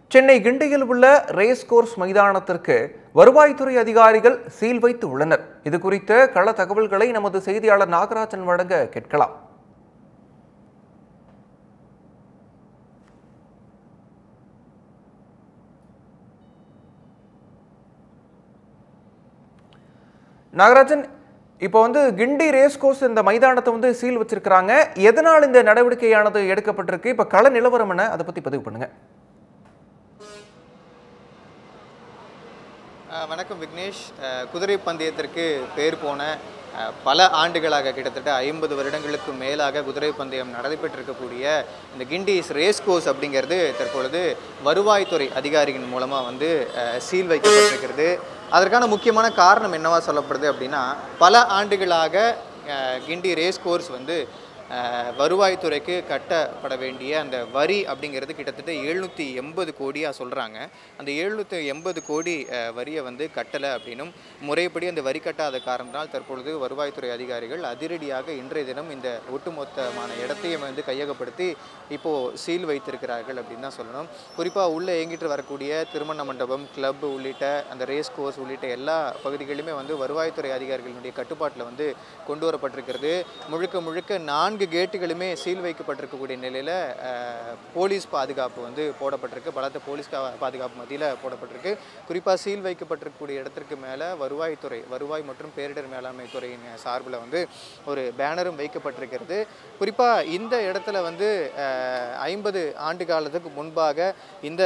சென்னை கிண்டியில் உள்ள race course மைதானத்திற்கு வருவாய்த்துறை அதிகாரிகள் சீல் வைத்து உள்ளனர் இது குறித்த கள தகவல்களை நமது செய்தியாளர் நாகராஜன் வழங்க கேட்கலாம் நாகராஜன் இப்போ வந்து கிண்டி ரேஸ் கோர்ஸ் இந்த மைதானத்தை வந்து சீல் வச்சிருக்கிறாங்க எதனால் இந்த நடவடிக்கையானது எடுக்கப்பட்டிருக்கு இப்போ கள நிலவரம் என்ன அதை பத்தி பதிவு பண்ணுங்க அஹ் வணக்கம் விக்னேஷ் அஹ் குதிரை பந்தயத்திற்கு பேர் போன அஹ் பல ஆண்டுகளாக கிட்டத்தட்ட ஐம்பது வருடங்களுக்கு மேலாக குதிரை பந்தயம் நடைபெற்றிருக்கக்கூடிய இந்த கிண்டிஸ் ரேஸ் கோர்ஸ் அப்படிங்கிறது தற்பொழுது வருவாய்த்துறை அதிகாரிகள் மூலமாக வந்து அஹ் சீல் வைக்கப்பட்டிருக்கிறது அதற்கான முக்கியமான காரணம் என்னவா சொல்லப்படுது அப்படின்னா பல ஆண்டுகளாக அஹ் கிண்டி ரேஸ் கோர்ஸ் வந்து அஹ் வருவாய்த்துறைக்கு கட்டப்பட வேண்டிய அந்த வரி அப்படிங்கிறது கிட்டத்தட்ட எழுநூற்றி எண்பது கோடியாக சொல்கிறாங்க அந்த எழுநூற்றி எண்பது கோடி அஹ், வரியை வந்து கட்டலை அப்படின்னும் முறைப்படி அந்த வரி கட்டாத காரணத்தால் தற்பொழுது வருவாய்த்துறை அதிகாரிகள் அதிரடியாக இன்றைய தினம் இந்த ஒட்டுமொத்தமான இடத்தையும் வந்து கையகப்படுத்தி இப்போது சீல் வைத்திருக்கிறார்கள் அப்படின்னு தான் சொல்லணும் குறிப்பாக உள்ளே இயங்கிட்டு வரக்கூடிய திருமண மண்டபம் கிளப் உள்ளிட்ட அந்த ரேஸ் கோர்ஸ் உள்ளிட்ட எல்லா பகுதிகளிலுமே வந்து வருவாய்த்துறை அதிகாரிகளுடைய கட்டுப்பாட்டில் வந்து கொண்டு வரப்பட்டிருக்கிறது முழுக்க முழுக்க நான்கு கேட்டுகளுமே சீல் வைக்கப்பட்டிருக்கக்கூடிய நிலையில் போலீஸ் பாதுகாப்பு வந்து போடப்பட்டிருக்கு பலத்த போலீஸ் கா- பாதுகாப்பு மத்தியில் போடப்பட்டிருக்கு குறிப்பாக சீல் வைக்கப்பட்டிருக்கக்கூடிய இடத்திற்கு மேலே வருவாய்த்துறை வருவாய் மற்றும் பேரிடர் மேலாண்மை துறையின் சார்பில் வந்து ஒரு பேனரும் வைக்கப்பட்டிருக்கிறது குறிப்பாக இந்த இடத்துல வந்து ஐம்பது ஆண்டு காலத்துக்கு முன்பாக இந்த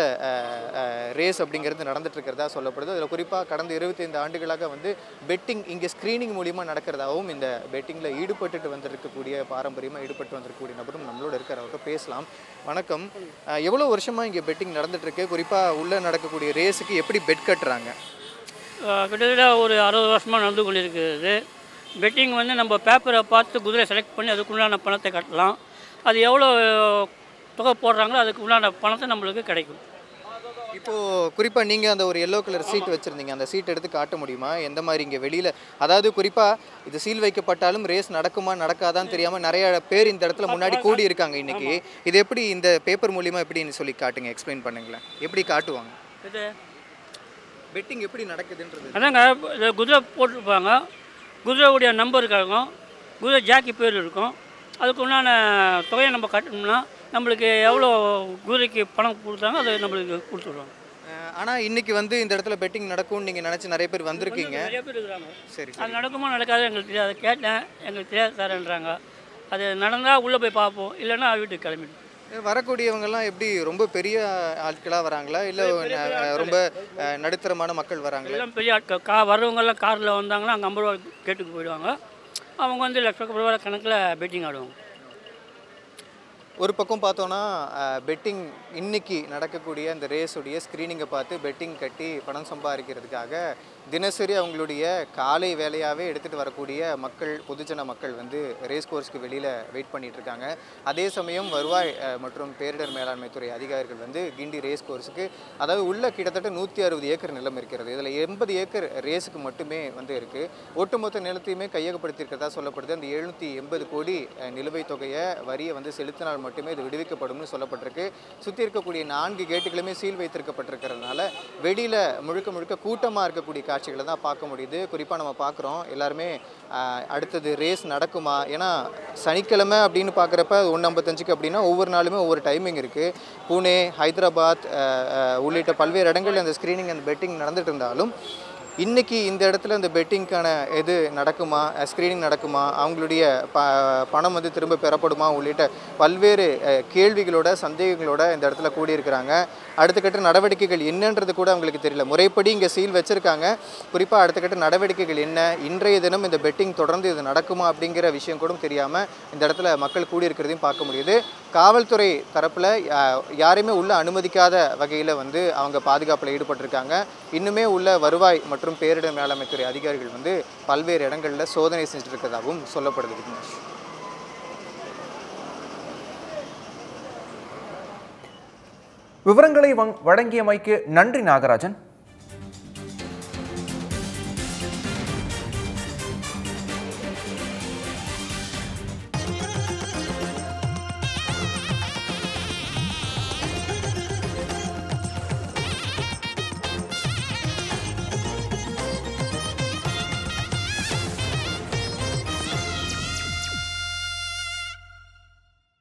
ரேஸ் அப்படிங்கிறது நடந்துட்டு இருக்கிறதா சொல்லப்படுது அதில் குறிப்பாக கடந்த இருபத்தைந்து ஆண்டுகளாக வந்து பெட்டிங் இங்கே ஸ்க்ரீனிங் மூலிமா நடக்கிறதாகவும் இந்த பெட்டிங்கில் ஈடுபட்டுட்டு வந்திருக்கக்கூடிய பாரம்பரியமாக ஈடுபட்டு வந்திருக்கக்கூடிய நபரும் நம்மளோட இருக்கிற அவர்கிட்ட பேசலாம் வணக்கம் அஹ், எவ்வளோ வருஷமாக இங்கே பெட்டிங் நடந்துட்டு இருக்கு குறிப்பாக உள்ளே நடக்கக்கூடிய ரேஸுக்கு எப்படி பெட் கட்டுறாங்க அஹ் கிட்டத்தட்ட ஒரு அறுபது வருஷமாக நடந்து கொண்டிருக்கிறது பெட்டிங் வந்து நம்ம பேப்பரை பார்த்து குதிரை செலக்ட் பண்ணி அதுக்குண்டான பணத்தை கட்டலாம் அது எவ்வளோ தொகை போடுறாங்களோ அதுக்கு உண்டான பணத்தை நம்மளுக்கு கிடைக்கும் இப்போது குறிப்பாக நீங்கள் அந்த ஒரு எல்லோ கலர் சீட் வச்சுருந்தீங்க அந்த சீட் எடுத்து காட்ட முடியுமா எந்த மாதிரி இங்கே வெளியில் அதாவது குறிப்பாக இது சீல் வைக்கப்பட்டாலும் ரேஸ் நடக்குமா நடக்காதான்னு தெரியாமல் நிறைய பேர் இந்த இடத்துல முன்னாடி கூடி இருக்காங்க இன்னைக்கு இது எப்படி இந்த பேப்பர் மூலியமாக எப்படின்னு சொல்லி காட்டுங்க எக்ஸ்பிளைன் பண்ணுங்களேன் எப்படி காட்டுவாங்க இது பெட்டிங் எப்படி நடக்குதுன்றது அதாங்க இது குதிரை போட்டிருப்பாங்க குதிரையுடைய நம்பர் இருக்கும் குதிரை ஜாக்கி பேர் இருக்கும் அதுக்கு உண்டான தொகையை நம்ம கட்டணும்னா நம்மளுக்கு எவ்வளோ குதிரைக்கு பணம் கொடுத்தாங்க அதை நம்மளுக்கு கொடுத்துருவாங்க ஆனால் இன்னைக்கு வந்து இந்த இடத்துல பெட்டிங் நடக்கும்னு நீங்கள் நினச்சி நிறைய பேர் வந்திருக்கீங்க நிறைய பேர் இருக்கிறாங்க சரி அது நடக்குமா நடக்காது எங்களுக்கு தெரியாது கேட்டேன் எங்களுக்கு தெரியாது சார்ன்றாங்க அது நடந்தால் உள்ளே போய் பார்ப்போம் இல்லைன்னா வீட்டுக்கு கிளம்பிடும் வரக்கூடியவங்கெல்லாம் எப்படி ரொம்ப பெரிய ஆட்களாக வராங்களா இல்லை ரொம்ப அஹ், நடுத்தரமான மக்கள் வராங்களா எல்லாம் பெரிய ஆட்கள் கா வர்றவங்கெல்லாம் காரில் வந்தாங்கன்னா அங்கே ஐம்பது ரூபா கேட்டுக்கு போயிடுவாங்க அவங்க வந்து லட்ச ரூபா கணக்கில் பெட்டிங் ஆடுவாங்க ஒரு பக்கம் பார்த்தோன்னா பெட்டிங் இன்னைக்கு நடக்கக்கூடிய அந்த ரேஸுடைய ஸ்க்ரீனிங்கை பார்த்து பெட்டிங் கட்டி பணம் சம்பாதிக்கிறதுக்காக தினசரி அவங்களுடைய காலை வேலையாகவே எடுத்துகிட்டு வரக்கூடிய மக்கள் பொதுஜன மக்கள் வந்து ரேஸ் கோர்ஸ்க்கு வெளியில் வெயிட் பண்ணிட்டு இருக்காங்க அதே சமயம் வருவாய் அஹ், மற்றும் பேரிடர் மேலாண்மை துறை அதிகாரிகள் வந்து கிண்டி ரேஸ் கோர்ஸுக்கு அதாவது உள்ள கிட்டத்தட்ட நூற்றி அறுபது ஏக்கர் நிலம் இருக்கிறது இதில் எண்பது ஏக்கர் ரேஸுக்கு மட்டுமே வந்து இருக்குது ஒட்டுமொத்த நிலத்தையுமே கையகப்படுத்தியிருக்கிறதா சொல்லப்படுது அந்த எழுநூற்றி எண்பது கோடி அஹ், நிலுவைத் தொகையை வரியை வந்து செலுத்தினால் மட்டுமே இது விடுவிக்கப்படும்னு சொல்லப்பட்டிருக்கு சுற்றி இருக்கக்கூடிய நான்கு கேட்டுகளுமே சீல் வைத்திருக்கப்பட்டிருக்கிறதுனால வெளியில் முழுக்க முழுக்க கூட்டமாக இருக்கக்கூடிய காட்சிகளை தான் பார்க்க முடியுது குறிப்பாக நம்ம பார்க்குறோம் எல்லாருமே ஆஹ், அடுத்தது ரேஸ் நடக்குமா ஏன்னா சனிக்கிழமை அப்படின்னு பார்க்குறப்ப ஒன்று ஐம்பத்தஞ்சுக்கு அப்படின்னா ஒவ்வொரு நாளுமே ஒவ்வொரு டைமிங் இருக்குது பூனே ஹைதராபாத் ஆஹ், ஆஹ், உள்ளிட்ட பல்வேறு இடங்களில் அந்த ஸ்க்ரீனிங் அந்த பெட்டிங் நடந்துட்டு இருந்தாலும் இன்னைக்கு இந்த இடத்துல இந்த பெட்டிங்க்கான இது நடக்குமா ஸ்க்ரீனிங் நடக்குமா அவங்களுடைய ப பணம் வந்து திரும்ப பெறப்படுமா உள்ளிட்ட பல்வேறு அஹ், கேள்விகளோட சந்தேகங்களோட இந்த இடத்துல கூடியிருக்கிறாங்க அடுத்த கட்ட நடவடிக்கைகள் என்னன்றது கூட அவங்களுக்கு தெரியல முறைப்படி இங்கே சீல் வச்சுருக்காங்க குறிப்பாக அடுத்த கட்ட நடவடிக்கைகள் என்ன இன்றைய தினம் இந்த பெட்டிங் தொடர்ந்து இது நடக்குமா அப்படிங்கிற விஷயம் கூட தெரியாமல் இந்த இடத்துல மக்கள் கூடியிருக்கிறதையும் பார்க்க முடியுது காவல்துறை தரப்பில் யாரையுமே உள்ள அனுமதிக்காத வகையில் வந்து அவங்க பாதுகாப்பில் ஈடுபட்டிருக்காங்க இன்னுமே உள்ள வருவாய் மற்றும் பேரிடர் மேலாண்மை துறை அதிகாரிகள் வந்து பல்வேறு இடங்களில் சோதனை செஞ்சுட்டு இருக்கிறதாகவும் சொல்லப்படுது விக்னேஷ் விவரங்களை வங்- வழங்கியமைக்கு நன்றி நாகராஜன்